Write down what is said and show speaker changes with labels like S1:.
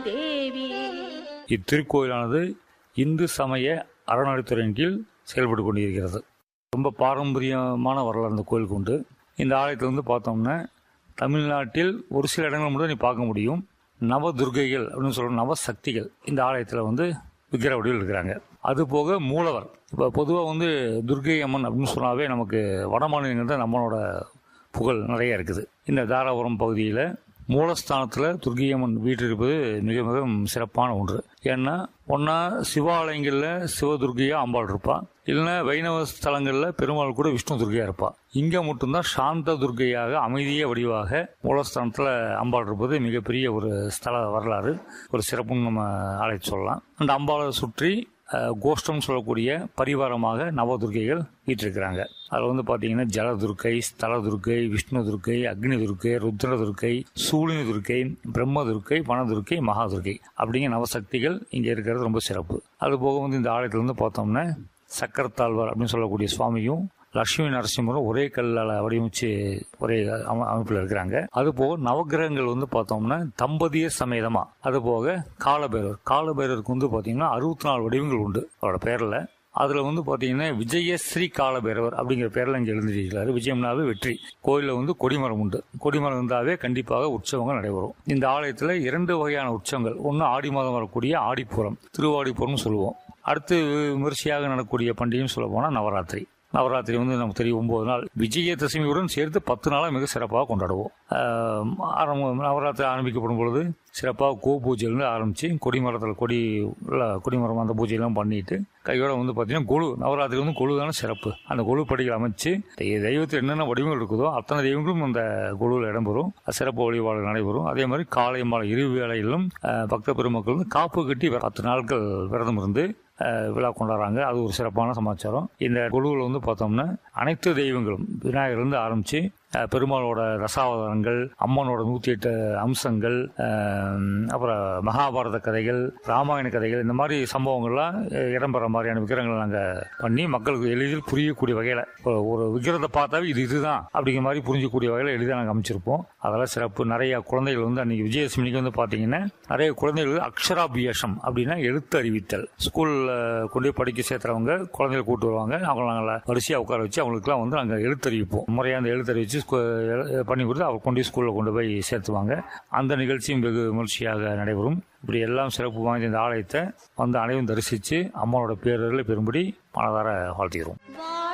S1: தேவி
S2: இத்திருக்கோயிலானது இந்து சமய அறநிலைத்துறையின் கீழ் செயல்பட்டு கொண்டிருக்கிறது ரொம்ப பாரம்பரியமான வரலாறு இந்த கோயிலுக்கு உண்டு இந்த ஆலயத்தில் வந்து பார்த்தோம்னா தமிழ்நாட்டில் ஒரு சில இடங்கள் மட்டும் நீ பார்க்க முடியும் நவ துர்க்கைகள் அப்படின்னு சொல்கிற நவ சக்திகள் இந்த ஆலயத்தில் வந்து விக்கிர வடிவில் இருக்கிறாங்க அது போக மூலவர் இப்போ பொதுவாக வந்து துர்க்கை அம்மன் அப்படின்னு சொன்னாவே நமக்கு வட மாநிலங்கள் தான் நம்மளோட புகழ் நிறைய இருக்குது இந்த தாராபுரம் பகுதியில் மூலஸ்தானத்தில் துர்க்கியம்மன் வீடு இருப்பது மிக மிக சிறப்பான ஒன்று ஏன்னா ஒன்றா சிவாலயங்களில் சிவதுர்க்கையா அம்பாள் இருப்பா இல்லைன்னா வைணவ ஸ்தலங்களில் பெருமாள் கூட விஷ்ணு துர்க்கையா இருப்பா இங்கே மட்டும்தான் சாந்த துர்க்கையாக அமைதிய வடிவாக மூலஸ்தானத்தில் அம்பாள் இருப்பது மிகப்பெரிய ஒரு ஸ்தல வரலாறு ஒரு சிறப்புன்னு நம்ம அழைத்து சொல்லலாம் அந்த அம்பாளை சுற்றி அஹ், கோஷ்டம் சொல்லக்கூடிய பரிவாரமாக நவதுர்க்கைகள் வீற்றிருக்கிறாங்க அதில் வந்து பார்த்தீங்கன்னா ஜலதுர்க்கை ஸ்தல துர்க்கை விஷ்ணு துர்க்கை அக்னி துர்க்கை ருத்ர துர்க்கை சூழினி துர்க்கை பிரம்ம துர்க்கை வனதுர்க்கை மகாதுர்க்கை அப்படிங்கிற நவசக்திகள் இங்கே இருக்கிறது ரொம்ப சிறப்பு அது போக வந்து இந்த ஆலயத்தில் வந்து பார்த்தோம்னா சக்கரத்தாழ்வார் அப்படின்னு சொல்லக்கூடிய சுவாமியும் லட்சுமி நரசிம்மரும் ஒரே கல்லால் வடிவமைச்சு ஒரே அம- அமைப்பில் இருக்கிறாங்க அது போக நவக்கிரகங்கள் வந்து பார்த்தோம்னா தம்பதிய சமேதமா அது போக காலபைரவர் காலபைரவருக்கு வந்து பார்த்தீங்கன்னா அறுபத்தி நாலு வடிவங்கள் உண்டு அவரோட பேரில் அதில் வந்து பார்த்தீங்கன்னா விஜயஸ்ரீ காலபைரவர் அப்படிங்கிற பேரில் இங்கே எழுந்திருக்கிறாரு விஜயம்னாவே வெற்றி கோயிலில் வந்து கொடிமரம் உண்டு கொடிமரம் இருந்தாவே கண்டிப்பாக உற்சவங்கள் நடைபெறும் இந்த ஆலயத்தில் இரண்டு வகையான உற்சவங்கள் ஒன்று ஆடி மாதம் வரக்கூடிய ஆடிப்பூரம் திருவாடிப்பூரம்னு சொல்லுவோம் அடுத்து விமர்சையாக நடக்கக்கூடிய பண்டிகைன்னு சொல்ல போனால் நவராத்திரி நவராத்திரி வந்து நமக்கு தெரியும் ஒன்பது நாள் விஜயதசமியுடன் சேர்த்து பத்து நாளாக மிக சிறப்பாக கொண்டாடுவோம் ஆஹ் ஆரம்ப நவராத்திரி ஆரம்பிக்கப்படும் பொழுது சிறப்பாக கோ பூஜையிலேருந்து ஆரம்பித்து கொடிமரத்தில் கொடி உள்ள கொடிமரம் அந்த பூஜையெல்லாம் பண்ணிட்டு கையோட வந்து பார்த்தீங்கன்னா கொழு நவராத்திரி வந்து கொழு தானே சிறப்பு அந்த கொழு படிகள் அமைச்சு தெய்- தெய்வத்தில் என்னென்ன வடிவங்கள் இருக்குதோ அத்தனை தெய்வங்களும் அந்த கொழுவில் இடம்பெறும் அது சிறப்பு வழிபாடு நடைபெறும் அதே மாதிரி காலை மாலை இரு வேளையிலும் ஆஹ் பக்த பெருமக்கள் வந்து காப்பு கட்டி பத்து நாட்கள் விரதம் இருந்து அஹ் விழா கொண்டாடுறாங்க அது ஒரு சிறப்பான சமாச்சாரம் இந்த குழுவில் வந்து பார்த்தோம்னா அனைத்து தெய்வங்களும் விநாயகர்லேருந்து ஆரம்பித்து பெருமாளோட ரசாவதாரங்கள் அம்மனோட நூற்றி எட்டு அம்சங்கள் அஹ், அப்புறம் மகாபாரத கதைகள் ராமாயண கதைகள் இந்த மாதிரி சம்பவங்கள்லாம் அஹ், இடம்பெற மாதிரியான விக்கிரங்களை நாங்கள் பண்ணி மக்களுக்கு எளிதில் புரியக்கூடிய வகையில் ஒரு விக்கிரத்தை பார்த்தாவே இது இதுதான் அப்படிங்கிற மாதிரி புரிஞ்சக்கூடிய வகையில் எளிதாக நாங்கள் அமைச்சிருப்போம் அதெல்லாம் சிறப்பு நிறைய குழந்தைகள் வந்து அன்னைக்கு விஜயதசமிக்கு வந்து பார்த்தீங்கன்னா நிறைய குழந்தைகள் அக்ஷராபியாசம் அப்படின்னா எழுத்து அறிவித்தல் ஸ்கூலில் கொண்டு போய் படிக்க சேர்த்துறவங்க குழந்தைகளை கூட்டு வருவாங்க அவங்கள நாங்கள் வரிசையாக உட்கார வச்சு அவங்களுக்குலாம் வந்து நாங்கள் எழுத்தறிவிப்போம் முறையாக அந்த எழுத்தறிவிச்சு ஸ்கூ- எ- பண்ணி கொடுத்து அவங்க கொண்டு போய் ஸ்கூலில் கொண்டு போய் சேர்த்துவாங்க அந்த நிகழ்ச்சியும் வெகு விமர்சையாக நடைபெறும் இப்படி எல்லாம் சிறப்பு வாய்ந்த இந்த ஆலயத்தை வந்து அனைவரும் தரிசித்து அம்மாவோட பேரர்களை பெறும்படி மனதார வாழ்த்துகிறோம்
S1: வா